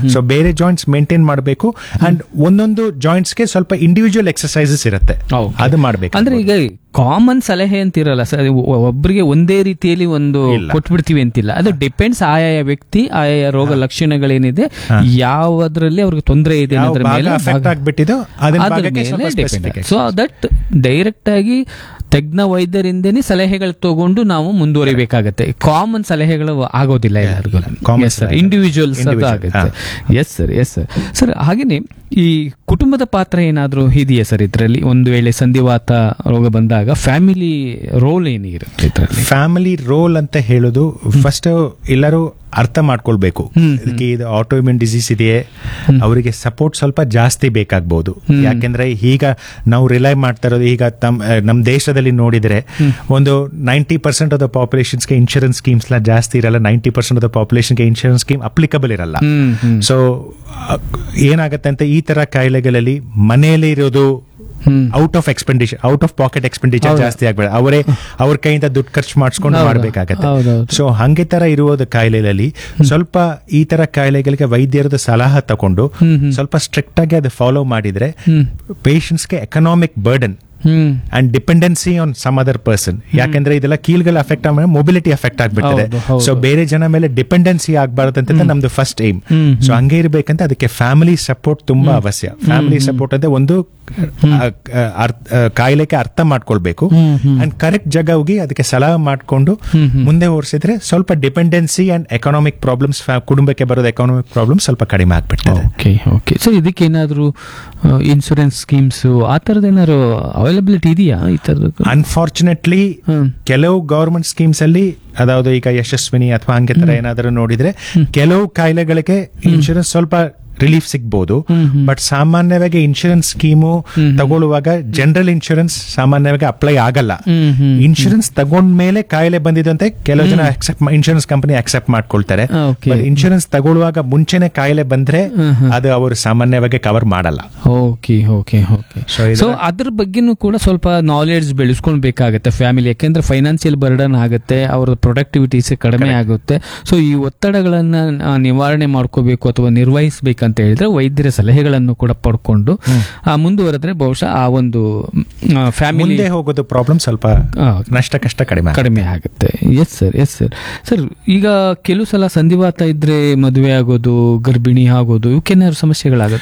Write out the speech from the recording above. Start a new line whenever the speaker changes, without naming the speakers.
So ಬೇರೆ joints maintain ಮಾಡಬೇಕು and ಒಂದೊಂದು ಜಾಯಿಂಟ್ಸ್ಗೆ ಸ್ವಲ್ಪ ಇಂಡಿವಿಜುವಲ್ ಎಕ್ಸರ್ಸೈಸಸ್ ಇರುತ್ತೆ
Okay.
ಅದು ಮಾಡ್ಬೇಕು
ಅಂದ್ರೆ ಈಗ ಕಾಮನ್ ಸಲಹೆ ಅಂತಿರಲ್ಲ ಸರ್ ಒಬ್ಬರಿಗೆ ಒಂದೇ ರೀತಿಯಲ್ಲಿ ಒಂದು
ಇಲ್ಲ.
ಕೊಟ್ಬಿಡ್ತೀವಿ ಅಂತಿಲ್ಲ ಅದು ಡಿಪೆಂಡ್ಸ್ ಆಯಾಯ ವ್ಯಕ್ತಿ ಆಯಾಯ ರೋಗ ಲಕ್ಷಣಗಳೇನಿದೆ ಯಾವದ್ರಲ್ಲಿ ಅವ್ರಿಗೆ ತೊಂದರೆ ಇದೆ
ಯಾವ
ಅನ್ನೋದ್ರ
ಭಾಗ
ಮೇಲೆ
affect ಆಗ್ಬಿಟ್ಟಿದೋ ಅದನ್ನ
ಅದ್ರ
ಭಾಗಕ್ಕೆ ಸ್ವಲ್ಪ
ಮೇಲೆ
specific
depend so that direct ಆಗಿ ತಜ್ಞ ವೈದ್ಯರಿಂದನೇ ಸಲಹೆಗಳು ತಗೊಂಡು ನಾವು ಮುಂದುವರಿಬೇಕಾಗತ್ತೆ ಕಾಮನ್ ಸಲಹೆಗಳು ಆಗೋದಿಲ್ಲ ಎಲ್ಲರಿಗೂ
common
ಎಸ್ ಸರ್
ಸಲಹೆ.
ಇಂಡಿವಿಜುವಲ್ಸ್
Individual,
ಆಗುತ್ತೆ yes sir yes sir sir ಹಾಗೇನೆ ಈ ಕುಟುಂಬದ ಪಾತ್ರ ಏನಾದರೂ ಇದೆಯಾ ಸರ್ ಇದರಲ್ಲಿ ಒಂದು ವೇಳೆ ಸಂಧಿವಾತ ರೋಗ ಬಂದಾಗ ಫ್ಯಾಮಿಲಿ ರೋಲ್ ಏನಿರುತ್ತೆ ಇದರಲ್ಲಿ
ಫ್ಯಾಮಿಲಿ ರೋಲ್ ಅಂತ ಹೇಳೋದು ಫಸ್ಟ್ ಎಲ್ಲರೂ ಅರ್ಥ ಮಾಡ್ಕೊಳ್ಬೇಕು ಇದಕ್ಕೆ ಇದು ಆಟೋಇಮ್ಯೂನ್ ಡಿಸೀಸ್ ಇದೆಯೇ ಅವರಿಗೆ ಸಪೋರ್ಟ್ ಸ್ವಲ್ಪ ಜಾಸ್ತಿ ಬೇಕಾಗ್ಬೋದು ಯಾಕೆಂದ್ರೆ ಈಗ ನಾವು ರಿಲೈ ಮಾಡ್ತಾ ಇರೋದು ಈಗ ತಮ್ ನಮ್ಮ ದೇಶದಲ್ಲಿ ನೋಡಿದ್ರೆ ಒಂದು ನೈಂಟಿ ಪರ್ಸೆಂಟ್ ಆಫ್ ದ ಪಾಪ್ಯುಲೇಷನ್ಸ್ಗೆ ಇನ್ಶೂರೆನ್ಸ್ ಸ್ಕೀಮ್ಸ್ ಜಾಸ್ತಿ ಇರಲ್ಲ ನೈಂಟಿ ಪರ್ಸೆಂಟ್ ಆಫ್ ದ ಪಾಪ್ಯುಲೇಷನ್ಗೆ ಇನ್ಶೂರೆನ್ಸ್ ಸ್ಕೀಮ್ ಅಪ್ಲಿಕಬಲ್ ಇರಲ್ಲ
ಹ್ಮ್ ಹ್ಮ್
ಸೊ ಏನಾಗತ್ತೆ ಅಂತ ಈ ತರ ಕಾಯಿಲೆಗಳಲ್ಲಿ ಮನೆಯಲ್ಲಿ ಇರೋದು
hmm.
Out of expenditure out of pocket expenditure ಜಾಸ್ತಿ ಆಗ್ಬೇಡ ಅವರೇ ಅವ್ರ ಕೈಯಿಂದ ದುಡ್ಡು ಖರ್ಚು ಮಾಡಿಸ್ಕೊಂಡು
ಹೌದು.
ಮಾಡ್ಬೇಕಾಗತ್ತೆ
ಹೌದೌದು.
ಸೊ ಹಂಗೆ ತರ ಇರುವುದು ಕಾಯಿಲೆಯಲ್ಲಿ ಸ್ವಲ್ಪ ಈ ತರ ಕಾಯಿಲೆಗಳಿಗೆ ವೈದ್ಯರದ ಸಲಹೆ ತಗೊಂಡು ಸ್ವಲ್ಪ ಸ್ಟ್ರಿಕ್ಟ್ ಆಗಿ ಅದು ಫಾಲೋ ಮಾಡಿದ್ರೆ
ಹ್ಮ್
ಪೇಷಂಟ್ಸ್ಗೆ economic burden
hmm
and dependency on some other person ಯಾಕೆಂದ್ರೆ ಇದೆಲ್ಲ ಕೀಲ್ಗಳ ಅಫೆಕ್ಟ್ ಆಗ ಮೊಬಿಲಿಟಿ ಅಫೆಕ್ಟ್ ಆಗ್ಬಿಡ್ತದೆ
ಹೌದು, ಹೌದು.
ಸೊ ಬೇರೆ ಜನ ಮೇಲೆ ಡಿಪೆಂಡೆನ್ಸಿ ಆಗಬಾರ್ದು ಅಂತ ನಮ್ದು ಫಸ್ಟ್ ಏಮ್
ಹ್ಮ್,
ಸೊ ಹಂಗೆ ಇರ್ಬೇಕಂತ ಅದಕ್ಕೆ ಫ್ಯಾಮಿಲಿ ಸಪೋರ್ಟ್ ತುಂಬಾ ಅವಶ್ಯ ಫ್ಯಾಮಿಲಿ ಸಪೋರ್ಟ್ ಅಂದ್ರೆ ಒಂದು ಆ, ಅರ್ಥ- ಆ, ಕಾಯಿಲೆಗೆ ಅರ್ಥ ಮಾಡ್ಕೊಳ್ಬೇಕು ಅಂಡ್ ಕರೆಕ್ಟ್ ಜಾಗ ಹೋಗಿ ಅದಕ್ಕೆ ಸಲಹೆ ಮಾಡ್ಕೊಂಡು ಮುಂದೆ ಓಡಿಸಿದ್ರೆ ಸ್ವಲ್ಪ ಡಿಪೆಂಡೆನ್ಸಿ ಅಂಡ್ ಎಕನಾಮಿಕ್ ಪ್ರಾಬ್ಲಮ್ಸ್ ಕುಟುಂಬಕ್ಕೆ ಬರೋದು ಎಕನಾಮಿಕ್ ಪ್ರಾಬ್ಲಮ್ ಸ್ವಲ್ಪ ಕಡಿಮೆ ಆಗ್ಬಿಡ್ತದೆ
ಓಕೆ ಓಕೆ ಸರ್ ಇದಕ್ಕೆ ಏನಾದರೂ ಇನ್ಶೂರೆನ್ಸ್ ಸ್ಕೀಮ್ಸ್ ಆ ಥರದ್ದು ಏನಾದ್ರು ಅವೈಲಬಿಲಿಟಿ ಇದೆಯಾ ಈ ಥರದ್ದು
ಅನ್ಫಾರ್ಚುನೇಟ್ಲಿ
ಹ್ಮ್.
ಕೆಲವು ಗವರ್ಮೆಂಟ್ ಸ್ಕೀಮ್ಸ್ ಅಲ್ಲಿ ಅದಾವುದು ಈಗ ಯಶಸ್ವಿನಿ ಅಥವಾ ಹಂಗೆ ತರ ಏನಾದರೂ ನೋಡಿದ್ರೆ ಕೆಲವು ಕಾಯಿಲೆಗಳಿಗೆ ಇನ್ಶೂರೆನ್ಸ್ ಸ್ವಲ್ಪ ರಿಲೀಫ್ ಸಿಗ್ಬೋದು ಬಟ್ ಸಾಮಾನ್ಯವಾಗಿ ಇನ್ಶೂರೆನ್ಸ್ ಸ್ಕೀಮು ತಗೊಳ್ಳುವಾಗ ಜನರಲ್ ಇನ್ಶೂರೆನ್ಸ್ ಸಾಮಾನ್ಯವಾಗಿ ಅಪ್ಲೈ ಆಗಲ್ಲ
ಹ್ಮ್ ಹ್ಮ್
ಇನ್ಶೂರೆನ್ಸ್ ತಗೊಂಡ್ಮೇಲೆ ಕಾಯಿಲೆ ಬಂದಿದೆ ಅಂತ ಕೆಲವು ಜನ ಅಕ್ಸೆಪ್ಟ್ ಇನ್ಶೂರೆನ್ಸ್ ಕಂಪನಿ ಅಕ್ಸೆಪ್ಟ್ ಮಾಡ್ಕೊಳ್ತಾರೆ
Okay.
ಬಟ್ ಇನ್ಶೂರೆನ್ಸ್ ತಗೊಳ್ಳುವಾಗ ಮುಂಚೆನೆ ಕಾಯಿಲೆ ಬಂದ್ರೆ ಅದು ಅವರು ಸಾಮಾನ್ಯವಾಗಿ ಕವರ್ ಮಾಡಲ್ಲ
ಓಕೆ ಓಕೆ ಓಕೆ
So ಇದರ-
ಸೊ ಅದ್ರ ಬಗ್ಗೆನೂ ಕೂಡ ಸ್ವಲ್ಪ ನಾಲೆಡ್ಜ್ ಬೆಳೆಸ್ಕೊಳ್ಬೇಕಾಗತ್ತೆ ಫ್ಯಾಮಿಲಿ ಯಾಕೆಂದ್ರೆ ಫೈನಾನ್ಷಿಯಲ್ ಬರ್ಡನ್ ಆಗುತ್ತೆ ಅವರ ಪ್ರೊಡಕ್ಟಿವಿಟೀಸ್ ಕಡಿಮೆ ಆಗುತ್ತೆ ಸೊ ಈ ಒತ್ತಡಗಳನ್ನ ಆ, ನಿವಾರಣೆ ಮಾಡ್ಕೋಬೇಕು ಅಥವಾ ನಿರ್ವಹಿಸಬೇಕಂತ ಹೇಳಿದ್ರೆ ವೈದ್ಯರ ಸಲಹೆಗಳನ್ನು ಕೂಡ ಪಡ್ಕೊಂಡು ಆ, ಮುಂದುವರೆದ್ರೆ ಬಹುಶಃ ಆ ಒಂದು ಫ್ಯಾಮಿಲಿ
ಮುಂದೆ ಹೋಗೋದು ಪ್ರಾಬ್ಲಮ್ ಸ್ವಲ್ಪ ನಷ್ಟ ಕಷ್ಟ ಕಡಿಮೆ ಆಗುತ್ತೆ.
ಕಡಿಮೆ ಆಗುತ್ತೆ yes sir yes sir sir ಈಗ ಕೆಲವು ಸಲ ಸಂಧಿವಾತ ಇದ್ರೆ ಮದುವೆ ಆಗೋದು ಗರ್ಭಿಣಿ ಆಗೋದು ಇವಕ್ಕೇನಾದ್ರು ಸಮಸ್ಯೆಗಳಾಗುತ್ತೆ